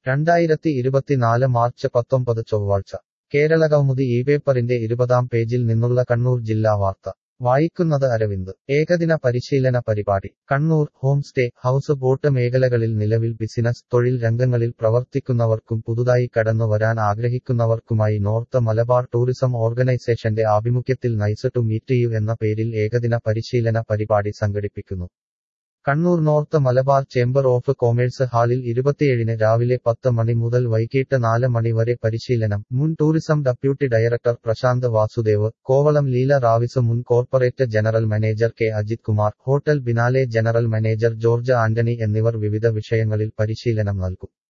രണ്ടായിരത്തി ഇരുപത്തിനാല് മാർച്ച് പത്തൊമ്പത് ചൊവ്വാഴ്ച കേരളകൗമുദി ഈ പേപ്പറിന്റെ ഇരുപതാം പേജിൽ നിന്നുള്ള കണ്ണൂർ ജില്ലാ വാർത്ത വായിക്കുന്നത് അരവിന്ദ് ഏകദിന പരിശീലന പരിപാടി Kannur home stay house boat മേഖലകളിൽ നിലവിൽ ബിസിനസ് തൊഴിൽ രംഗങ്ങളിൽ പ്രവർത്തിക്കുന്നവർക്കും പുതുതായി കടന്നു വരാൻ ആഗ്രഹിക്കുന്നവർക്കുമായി നോർത്ത് മലബാർ ടൂറിസം ഓർഗനൈസേഷന്റെ ആഭിമുഖ്യത്തിൽ നൈസ് ടു മീറ്റ് യു എന്ന പേരിൽ ഏകദിന പരിശീലന പരിപാടി സംഘടിപ്പിക്കുന്നു Kannur north Malabar chamber of commerce ഹാളിൽ ഇരുപത്തിയേഴിന് രാവിലെ പത്ത് മണി മുതൽ വൈകിട്ട് നാല് മണി വരെ പരിശീലനം മുൻ tourism deputy director Prashanth Vasudev Kovalam Leela Raviz മുൻ corporate general manager K Ajith Kumar hotel Biennale general manager George Antony എന്നിവർ വിവിധ വിഷയങ്ങളിൽ പരിശീലനം നൽകും